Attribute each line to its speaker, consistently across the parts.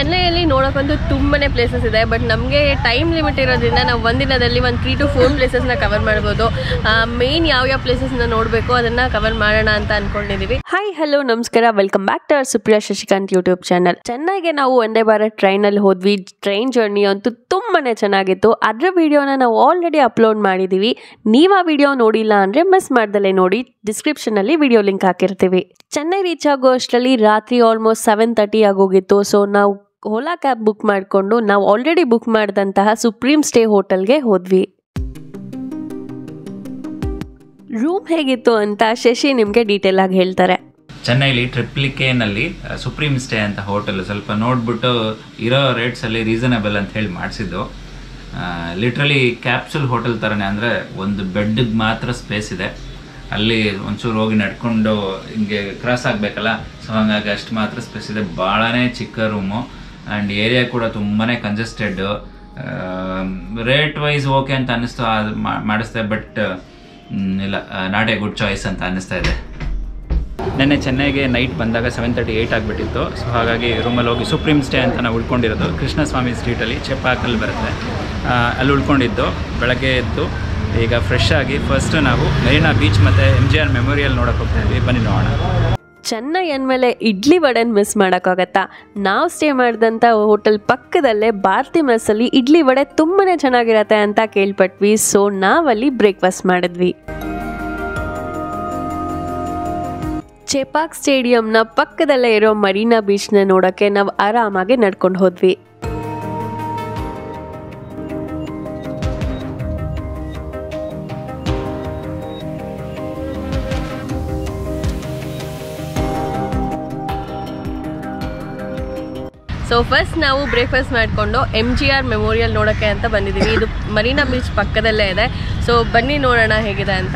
Speaker 1: ಚೆನ್ನೈಯಲ್ಲಿ ನೋಡೋಕ್ಕಂತೂ ತುಂಬಾನೇ ಪ್ಲೇಸಸ್ ಇದೆ ಬಟ್ ನಮಗೆ ಟೈಮ್ ಲಿಮಿಟ್ ಇರೋದ್ರಿಂದ ನಾವು ಒಂದಿನದಲ್ಲಿ ಒಂದು ತ್ರೀ ಟು ಫೋರ್ ಪ್ಲೇಸಸ್ನ ಕವರ್ ಮಾಡ್ಬೋದು ಮೇನ್ ಯಾವ ಯಾವ ಪ್ಲೇಸಸ್ನ ನೋಡಬೇಕು ಅದನ್ನ ಕವರ್ ಮಾಡೋಣ ಅಂತ ಅನ್ಕೊಂಡಿದೀವಿ ಹಾಯ್ ಹಲೋ ನಮಸ್ಕಾರ welcome back to our Supriya Shashikant YouTube channel ಚೆನ್ನೈಗೆ ನಾವು ಒಂದೇ ಭಾರತ್ ಟ್ರೈನಲ್ಲಿ ಹೋದ್ವಿ ಟ್ರೈನ್ ಜರ್ನಿ ಅಂತೂ ತುಂಬಾನೇ ಚೆನ್ನಾಗಿತ್ತು ಅದ್ರ ವಿಡಿಯೋನ ನಾವು ಆಲ್ರೆಡಿ ಅಪ್ಲೋಡ್ ಮಾಡಿದೀವಿ ನೀವು ಆ ವಿಡಿಯೋ ನೋಡಿಲ್ಲ ಅಂದ್ರೆ ಮಿಸ್ ಮಾಡ್ದಲೇ ನೋಡಿ ಡಿಸ್ಕ್ರಿಪ್ಷನ್ ಅಲ್ಲಿ ವಿಡಿಯೋ ಲಿಂಕ್ ಹಾಕಿರ್ತೀವಿ ಚೆನ್ನೈ ರೀಚ್ ಆಗೋ ಅಷ್ಟರಲ್ಲಿ ರಾತ್ರಿ ಆಲ್ಮೋಸ್ಟ್ ಸೆವೆನ್ ತರ್ಟಿ ಆಗೋಗಿತ್ತು ಸೊ ನಾವು ಓಲಾ ಕ್ಯಾಬ್ ಬುಕ್ ಮಾಡಿಕೊಂಡು ನಾವು ಆಲ್ರೆಡಿ ಬುಕ್ ಮಾಡಿದಂತಹ ಸುಪ್ರೀಂ ಸ್ಟೇ ಹೋಟೆಲ್ಗೆ ಹೋದ್ವಿ ರೂಮ್ ಹೇಗಿತ್ತು ಅಂತ ಶಶಿ ನಿಮಗೆ ಡೀಟೇಲ್ ಆಗಿ ಹೇಳ್ತಾರೆ
Speaker 2: ಚೆನ್ನೈಲಿ ಟ್ರಿಪ್ಲಿಕೇನಲ್ಲಿ ಸುಪ್ರೀಂ ಸ್ಟೇ ಅಂತ ಹೋಟೆಲ್ ಸ್ವಲ್ಪ ನೋಡ್ಬಿಟ್ಟು ಇರೋ ರೇಟ್ಸಲ್ಲಿ ರೀಸನಬಲ್ ಅಂತ ಹೇಳಿ ಮಾಡಿಸಿದ್ದು ಲಿಟ್ರಲಿ ಕ್ಯಾಪ್ಸುಲ್ ಹೋಟೆಲ್ ಥರನೇ ಅಂದರೆ ಒಂದು ಬೆಡ್ಗೆ ಮಾತ್ರ ಸ್ಪೇಸ್ ಇದೆ ಅಲ್ಲಿ ಒಂಚೂರು ಹೋಗಿ ನಡ್ಕೊಂಡು ಹಿಂಗೆ ಕ್ರಾಸ್ ಆಗಬೇಕಲ್ಲ ಸೊ ಹಂಗಾಗಿ ಅಷ್ಟು ಮಾತ್ರ ಸ್ಪೇಸ್ ಇದೆ ಭಾಳನೇ ಚಿಕ್ಕ ರೂಮು ಆ್ಯಂಡ್ ಏರಿಯಾ ಕೂಡ ತುಂಬಾ ಕಂಜೆಸ್ಟೆಡ್ ರೇಟ್ ವೈಸ್ ಓಕೆ ಅಂತ ಅನ್ನಿಸ್ತು ಅದು ಮಾಡಿಸ್ದೆ ಬಟ್ ಇಲ್ಲ ನಾಟ್ ಎ ಗುಡ್ ಚಾಯ್ಸ್ ಅಂತ ಅನ್ನಿಸ್ತಾ ಇದೆ ನೆನ್ನೆ ಚೆನ್ನೈಗೆ ನೈಟ್ ಬಂದಾಗ ಸೆವೆನ್ ತರ್ಟಿ ಏಯ್ಟ್ ಆಗಿಬಿಟ್ಟಿತ್ತು ಸೊ ಹಾಗಾಗಿ ರೂಮಲ್ಲಿ ಹೋಗಿ ಸುಪ್ರೀಂ ಸ್ಟೇ ಅಂತ ನಾವು ಉಳ್ಕೊಂಡಿರೋದು ಕೃಷ್ಣಸ್ವಾಮಿ ಸ್ಟ್ರೀಟಲ್ಲಿ ಚೆಪ್ಪಾಕಲ್ಲಿ ಬರುತ್ತೆ ಆ, ಅಲ್ಲಿ ಉಳ್ಕೊಂಡಿದ್ದು ಬೆಳಗ್ಗೆ ಎದ್ದು ಈಗ ಫ್ರೆಶ್ ಆಗಿ ಫಸ್ಟ್ ನಾವು ಮೆರಿನಾ ಬೀಚ್ ಮತ್ತು ಎಮ್ ಜಿ ಆರ್ ಮೆಮೋರಿಯಲ್ ನೋಡೋಕೆ ಹೋಗ್ತಾ ಇದ್ವಿ ಬನ್ನಿ ನೋಡೋಣ
Speaker 1: ಚೆನ್ನೈ ಅಂದಮೇಲೆ ಇಡ್ಲಿ ವಡೆನ ಮಿಸ್ ಮಾಡೋಕ್ಕಾಗತ್ತಾ ನಾವು ಸ್ಟೇ ಮಾಡಿದಂಥ ಹೋಟೆಲ್ ಪಕ್ಕದಲ್ಲೇ ಭಾರತಿ ಮೆಸ್ಸಲ್ಲಿ ಇಡ್ಲಿ ವಡೆ ತುಂಬಾ ಚೆನ್ನಾಗಿರತ್ತೆ ಅಂತ ಕೇಳ್ಪಟ್ವಿ ಸೊ ನಾವಲ್ಲಿ ಬ್ರೇಕ್ಫಾಸ್ಟ್ ಮಾಡಿದ್ವಿ ಚೆಪಾಕ್ ಸ್ಟೇಡಿಯಂನ ಪಕ್ಕದಲ್ಲೇ ಇರೋ ಮರೀನಾ ಬೀಚ್ನ ನೋಡೋಕ್ಕೆ ನಾವು ಆರಾಮಾಗಿ ನಡ್ಕೊಂಡು ಹೋದ್ವಿ ಸೊ ಫಸ್ಟ್ ನಾವು ಬ್ರೇಕ್ಫಾಸ್ಟ್ ಮಾಡಿಕೊಂಡು ಎಮ್ ಜಿ ಆರ್ ಮೆಮೋರಿಯಲ್ ನೋಡೋಕ್ಕೆ ಅಂತ ಬಂದಿದ್ದೀವಿ ಇದು ಮರೀನಾ ಬೀಚ್ ಪಕ್ಕದಲ್ಲೇ ಇದೆ ಸೊ ಬನ್ನಿ ನೋಡೋಣ ಹೇಗಿದೆ ಅಂತ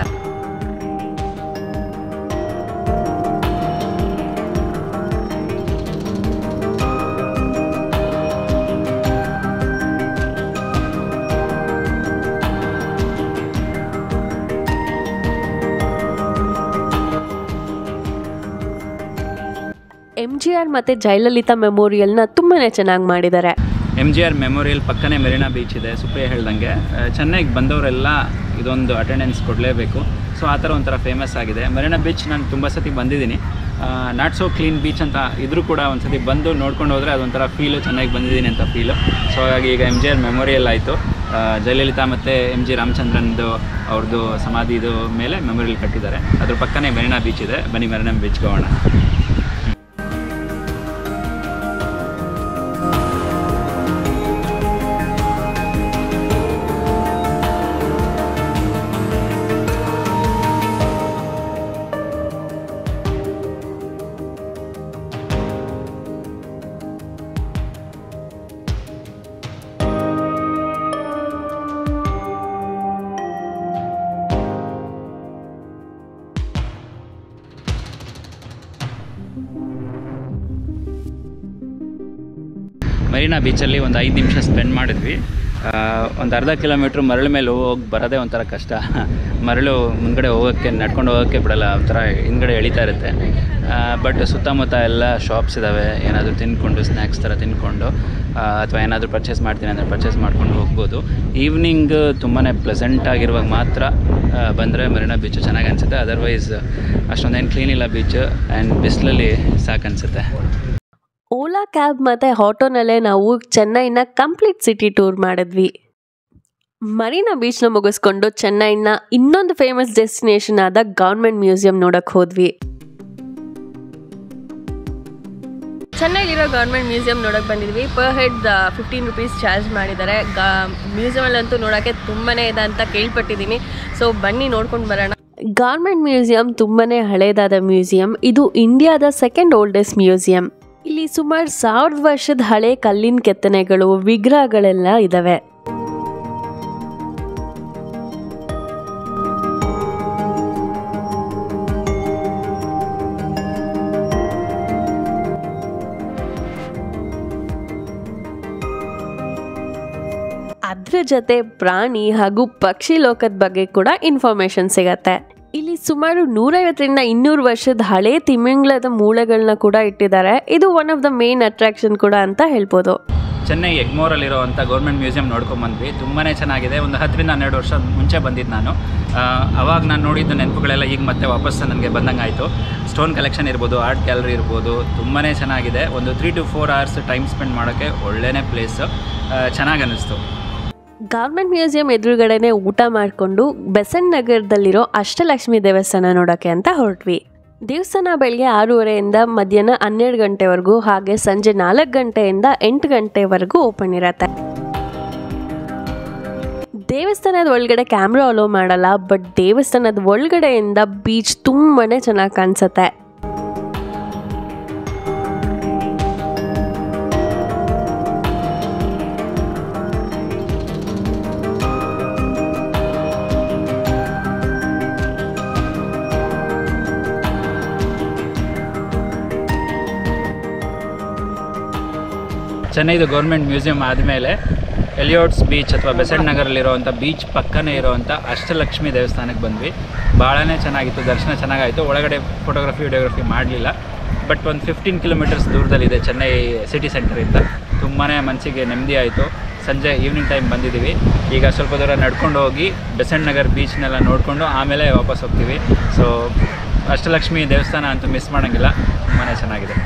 Speaker 1: ಎಮ್ ಜಿ ಆರ್ ಮತ್ತು ಜಯಲಲಿತಾ ಮೆಮೋರಿಯಲ್ನ ತುಂಬಾ ಚೆನ್ನಾಗಿ ಮಾಡಿದ್ದಾರೆ
Speaker 2: ಎಮ್ ಜಿ ಆರ್ ಮೆಮೋರಿಯಲ್ ಪಕ್ಕನೇ ಮೆರಿನಾ ಬೀಚ್ ಇದೆ ಸುಪ್ರಿಯ ಹೇಳ್ದಂಗೆ ಆ, ಚೆನ್ನೈಗೆ ಬಂದವರೆಲ್ಲ ಇದೊಂದು ಅಟೆಂಡೆನ್ಸ್ ಕೊಡಲೇಬೇಕು ಸೊ ಆ ಥರ ಒಂಥರ ಫೇಮಸ್ ಆಗಿದೆ ಮೆರಿನಾ ಬೀಚ್ ನಾನು ತುಂಬ ಸತಿ ಬಂದಿದ್ದೀನಿ ನಾಟ್ ಸೋ ಕ್ಲೀನ್ ಬೀಚ್ ಅಂತ ಇದ್ರೂ ಕೂಡ ಒಂದು ಸತಿ ಬಂದು ನೋಡ್ಕೊಂಡು ಹೋದರೆ ಅದೊಂಥರ ಫೀಲು ಚೆನ್ನಾಗಿ ಬಂದಿದ್ದೀನಿ ಅಂತ ಫೀಲು ಸೊ ಹಾಗಾಗಿ ಈಗ ಎಮ್ ಜಿ ಆರ್ ಮೆಮೋರಿಯಲ್ ಆಯಿತು ಜಯಲಲಿತಾ ಮತ್ತು ಎಮ್ ಜಿ ರಾಮಚಂದ್ರನ್ದು ಅವ್ರದ್ದು ಸಮಾಧಿದು ಮೇಲೆ ಮೆಮೋರಿಯಲ್ ಕಟ್ಟಿದ್ದಾರೆ ಅದ್ರ ಪಕ್ಕನೇ ಮೆರಿನಾ ಬೀಚ್ ಇದೆ ಬನ್ನಿ ಮೆರಿನಾ ಬೀಚ್ಗೆ ಹೋಗೋಣ ಮರೀನಾ ಬೀಚಲ್ಲಿ ಒಂದು ಐದು ನಿಮಿಷ ಸ್ಪೆಂಡ್ ಮಾಡಿದ್ವಿ ಒಂದು ಅರ್ಧ ಕಿಲೋಮೀಟ್ರ್ ಮರಳು ಮೇಲೆ ಹೋಗಿ ಬರೋದೇ ಒಂಥರ ಕಷ್ಟ ಮರಳು ಮುಂದ್ಗಡೆ ಹೋಗೋಕ್ಕೆ ನಡ್ಕೊಂಡು ಹೋಗೋಕ್ಕೆ ಬಿಡಲ್ಲ ಒಂಥರ ಹಿಂದ್ಗಡೆ ಎಳಿತಾ ಇರುತ್ತೆ ಬಟ್ ಸುತ್ತಮುತ್ತ ಎಲ್ಲ ಶಾಪ್ಸ್ ಇದ್ದಾವೆ ಏನಾದರೂ ತಿನ್ಕೊಂಡು ಸ್ನ್ಯಾಕ್ಸ್ ಥರ ತಿನ್ಕೊಂಡು ಅಥವಾ ಏನಾದರೂ ಪರ್ಚೇಸ್ ಮಾಡ್ತೀನಿ ಅಂದರೆ ಪರ್ಚೇಸ್ ಮಾಡ್ಕೊಂಡು ಹೋಗ್ಬೋದು ಈವ್ನಿಂಗ್ ತುಂಬಾ ಪ್ಲೆಸೆಂಟ್ ಆಗಿರುವಾಗ ಮಾತ್ರ ಬಂದರೆ ಮರೀನಾ ಬೀಚು ಚೆನ್ನಾಗಿ ಅನಿಸುತ್ತೆ ಅದರ್ವೈಸ್ ಅಷ್ಟೊಂದೇನು ಕ್ಲೀನ್ ಇಲ್ಲ ಬೀಚು ಆ್ಯಂಡ್ ಬಿಸಿಲಲ್ಲಿ ಸಾಕು ಅನಿಸುತ್ತೆ
Speaker 1: ಓಲಾ ಕ್ಯಾಬ್ ಮತ್ತು ಆಟೋನಲ್ಲೇ ನಾವು ಚೆನ್ನೈನ ಕಂಪ್ಲೀಟ್ ಸಿಟಿ ಟೂರ್ ಮಾಡಿದ್ವಿ ಮರೀನಾ ಬೀಚ್ನ ಮುಗಿಸ್ಕೊಂಡು ಚೆನ್ನೈನ ಇನ್ನೊಂದು ಫೇಮಸ್ ಡೆಸ್ಟಿನೇಷನ್ ಆದ ಗೌರ್ಮೆಂಟ್ ಮ್ಯೂಸಿಯಂ ನೋಡಕ್ ಹೋದ್ವಿ ಚೆನ್ನೈಲಿರೋ ಗೌರ್ಮೆಂಟ್ ಮ್ಯೂಸಿಯಂ ನೋಡಕ್ ಬಂದಿದ್ವಿ per head fifteen rupees charge ಮಾಡಿದ್ದಾರೆ ಗಾ ಮ್ಯೂಸಿಯಮಲ್ಲಂತೂ ನೋಡೋಕ್ಕೆ ತುಂಬಾನೇ ಇದೆ ಅಂತ ಕೇಳ್ಪಟ್ಟಿದ್ದೀನಿ ಸೊ ಬನ್ನಿ ನೋಡ್ಕೊಂಡು ಬರೋಣ ಗೌರ್ಮೆಂಟ್ ಮ್ಯೂಸಿಯಂ ತುಂಬಾನೇ ಹಳೇದಾದ ಮ್ಯೂಸಿಯಂ ಇದು ಇಂಡಿಯಾದ ಸೆಕೆಂಡ್ ಓಲ್ಡೆಸ್ಟ್ ಮ್ಯೂಸಿಯಂ ಇಲ್ಲಿ ಸುಮಾರು ಸಾವಿರದ ವರ್ಷದ ಹಳೆ ಕಲ್ಲಿನ ಕೆತ್ತನೆಗಳು ವಿಗ್ರಹಗಳೆಲ್ಲ ಇದಾವೆ ಅದ್ರ ಜೊತೆ ಪ್ರಾಣಿ ಹಾಗೂ ಪಕ್ಷಿ ಲೋಕದ ಬಗ್ಗೆ ಕೂಡ ಇನ್ಫಾರ್ಮೇಶನ್ ಸಿಗತ್ತೆ ಇಲ್ಲಿ ಸುಮಾರು ನೂರೈವತ್ತರಿಂದ ಇನ್ನೂರು ವರ್ಷದ ಹಳೆ ತಿಮಿಂಗ್ಲದ ಮೂಳೆಗಳನ್ನ ಕೂಡ ಇಟ್ಟಿದ್ದಾರೆ ಇದು one of the main attraction ಕೂಡ ಅಂತ ಹೇಳ್ಬೋದು
Speaker 2: ಚೆನ್ನೈ ಎಗ್ಮೋರಲ್ಲಿರುವಂಥ ಗೌರ್ಮೆಂಟ್ ಮ್ಯೂಸಿಯಂ ನೋಡ್ಕೊಂಬಂದ್ವಿ ತುಂಬಾ ಚೆನ್ನಾಗಿದೆ ಒಂದು ಹತ್ತರಿಂದ ಹನ್ನೆರಡು ವರ್ಷ ಮುಂಚೆ ಬಂದಿದ್ದು ನಾನು ಆ, ಅವಾಗ ನಾನು ನೋಡಿದ್ದ ನೆನಪುಗಳೆಲ್ಲ ಈಗ ಮತ್ತೆ ವಾಪಸ್ ನನಗೆ ಬಂದಂಗೆ ಆಯಿತು ಸ್ಟೋನ್ ಕಲೆಕ್ಷನ್ ಇರ್ಬೋದು ಆರ್ಟ್ ಗ್ಯಾಲರಿ ಇರ್ಬೋದು ತುಂಬಾ ಚೆನ್ನಾಗಿದೆ ಒಂದು three to four hours time spend ಮಾಡೋಕ್ಕೆ ಒಳ್ಳೆಯೇ ಪ್ಲೇಸು ಚೆನ್ನಾಗಿ ಅನ್ನಿಸ್ತು
Speaker 1: ಗೌರ್ಮೆಂಟ್ ಮ್ಯೂಸಿಯಂ ಎದುರುಗಡೆನೆ ಊಟ ಮಾಡಿಕೊಂಡು ಬೆಸನ್ ನಗರದಲ್ಲಿರೋ ಅಷ್ಟಲಕ್ಷ್ಮಿ ದೇವಸ್ಥಾನ ನೋಡೋಕ್ಕೆ ಅಂತ ಹೊರಟ್ವಿ ದೇವಸ್ಥಾನ ಬೆಳಗ್ಗೆ ಆರೂವರೆಯಿಂದ ಮಧ್ಯಾಹ್ನ ಹನ್ನೆರಡು ಗಂಟೆವರೆಗೂ ಹಾಗೆ ಸಂಜೆ ನಾಲ್ಕು ಗಂಟೆಯಿಂದ ಎಂಟು ಗಂಟೆವರೆಗೂ ಓಪನ್ ಇರತ್ತೆ ದೇವಸ್ಥಾನದ ಒಳಗಡೆ ಕ್ಯಾಮ್ರಾ ಅಲೋ ಮಾಡಲ್ಲ ಬಟ್ ದೇವಸ್ಥಾನದ ಒಳಗಡೆಯಿಂದ ಬೀಚ್ ತುಂಬಾನೇ ಚೆನ್ನಾಗಿ ಕಾಣಿಸುತ್ತೆ
Speaker 2: ಚೆನ್ನೈದು ಗೌರ್ಮೆಂಟ್ ಮ್ಯೂಸಿಯಂ ಆದಮೇಲೆ ಎಲಿಯೋಟ್ಸ್ ಬೀಚ್ ಅಥವಾ ಬೆಸೆಂಟ್ ನಗರಲ್ಲಿರುವಂಥ ಬೀಚ್ ಪಕ್ಕನೇ ಇರುವಂಥ ಅಷ್ಟಲಕ್ಷ್ಮಿ ದೇವಸ್ಥಾನಕ್ಕೆ ಬಂದ್ವಿ ಭಾಳನೇ ಚೆನ್ನಾಗಿತ್ತು ದರ್ಶನ ಚೆನ್ನಾಗಾಯಿತು ಒಳಗಡೆ ಫೋಟೋಗ್ರಫಿ ವಿಡಿಯೋಗ್ರಫಿ ಮಾಡಲಿಲ್ಲ ಬಟ್ ಒಂದು ಫಿಫ್ಟೀನ್ ಕಿಲೋಮೀಟರ್ಸ್ ದೂರದಲ್ಲಿದೆ ಚೆನ್ನೈ ಸಿಟಿ ಸೆಂಟರಿಂದ ತುಂಬಾ ಮನಸ್ಸಿಗೆ ನೆಮ್ಮದಿ ಆಯಿತು ಸಂಜೆ ಈವ್ನಿಂಗ್ ಟೈಮ್ ಬಂದಿದ್ದೀವಿ ಈಗ ಸ್ವಲ್ಪ ದೂರ ನಡ್ಕೊಂಡು ಹೋಗಿ ಬೆಸೆಂಟ್ ನಗರ್ ಬೀಚ್ನೆಲ್ಲ ನೋಡಿಕೊಂಡು ಆಮೇಲೆ ವಾಪಸ್ ಹೋಗ್ತೀವಿ ಸೊ ಅಷ್ಟಲಕ್ಷ್ಮಿ ದೇವಸ್ಥಾನ ಅಂತೂ ಮಿಸ್ ಮಾಡೋಂಗಿಲ್ಲ ತುಂಬಾ ಚೆನ್ನಾಗಿದೆ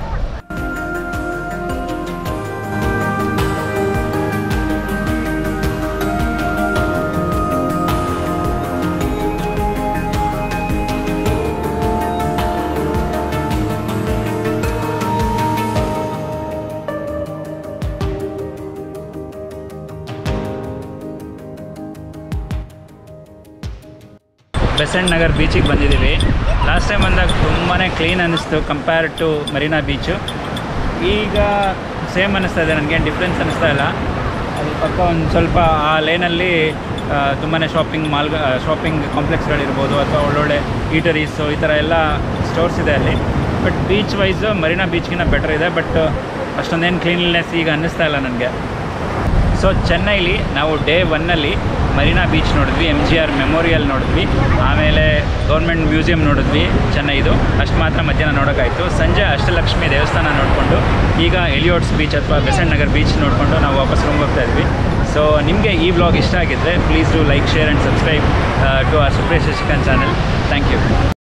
Speaker 2: ಬೆಸೆಂಟ್ ನಗರ್ ಬೀಚಿಗೆ ಬಂದಿದ್ದೀವಿ ಲಾಸ್ಟ್ ಟೈಮ್ ಬಂದಾಗ ತುಂಬಾ ಕ್ಲೀನ್ ಅನ್ನಿಸ್ತು ಕಂಪೇರ್ ಟು ಮರೀನಾ ಬೀಚು ಈಗ ಸೇಮ್ ಅನ್ನಿಸ್ತಾ ಇದೆ ನನಗೇನು ಡಿಫ್ರೆನ್ಸ್ ಅನ್ನಿಸ್ತಾ ಇಲ್ಲ ಅದ್ರ ಪಕ್ಕ ಒಂದು ಸ್ವಲ್ಪ ಆ ಲೇನಲ್ಲಿ ತುಂಬಾ ಶಾಪಿಂಗ್ ಮಾಲ್ ಶಾಪಿಂಗ್ ಕಾಂಪ್ಲೆಕ್ಸ್ಗಳಿರ್ಬೋದು ಅಥವಾ ಒಳ್ಳೊಳ್ಳೆ ಈಟರೀಸು ಈ ಥರ ಎಲ್ಲ ಸ್ಟೋರ್ಸ್ ಇದೆ ಅಲ್ಲಿ ಬಟ್ ಬೀಚ್ ವೈಸ್ ಮರೀನಾ ಬೀಚ್ಗಿಂತ ಬೆಟರ್ ಇದೆ ಬಟ್ ಅಷ್ಟೊಂದೇನು ಕ್ಲೀನ್ಲಿನೆಸ್ ಈಗ ಅನ್ನಿಸ್ತಾ ಇಲ್ಲ ನನಗೆ ಸೊ ಚೆನ್ನೈಲಿ ನಾವು ಡೇ ಒನ್ನಲ್ಲಿ ಮರೀನಾ ಬೀಚ್ ನೋಡಿದ್ವಿ ಎಮ್ ಜಿ ಆರ್ ಮೆಮೋರಿಯಲ್ ನೋಡಿದ್ವಿ ಆಮೇಲೆ ಗೌರ್ಮೆಂಟ್ ಮ್ಯೂಸಿಯಂ ನೋಡಿದ್ವಿ ಚೆನ್ನೈದು ಅಷ್ಟು ಮಾತ್ರ ಮಧ್ಯಾಹ್ನ ನೋಡೋಕ್ಕಾಯಿತು ಸಂಜೆ ಅಷ್ಟಲಕ್ಷ್ಮಿ ದೇವಸ್ಥಾನ ನೋಡಿಕೊಂಡು ಈಗ ಎಲಿಯೋಟ್ಸ್ ಬೀಚ್ ಅಥವಾ ಬೆಸೆಂಟ್ ನಗರ್ ಬೀಚ್ ನೋಡಿಕೊಂಡು ನಾವು ವಾಪಸ್ ರೂಮ್ ಹೋಗ್ತಾ ಇದ್ವಿ ಸೊ ನಿಮಗೆ ಈ ಬ್ಲಾಗ್ ಇಷ್ಟ ಆಗಿದ್ದರೆ please do like share and subscribe to our Supriya Shashikant channel thank you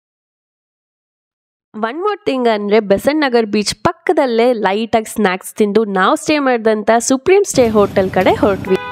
Speaker 1: one more thing ಅಂದರೆ ಬೆಸನ್ ನಗರ್ ಬೀಚ್ ಪಕ್ಕದಲ್ಲೇ ಲೈಟಾಗಿ ಸ್ನ್ಯಾಕ್ಸ್ ತಿಂದು ನಾವು ಸ್ಟೇ ಮಾಡಿದಂಥ ಸುಪ್ರೀಂ ಸ್ಟೇ ಹೋಟೆಲ್ ಕಡೆ ಹೊರಟ್ವಿ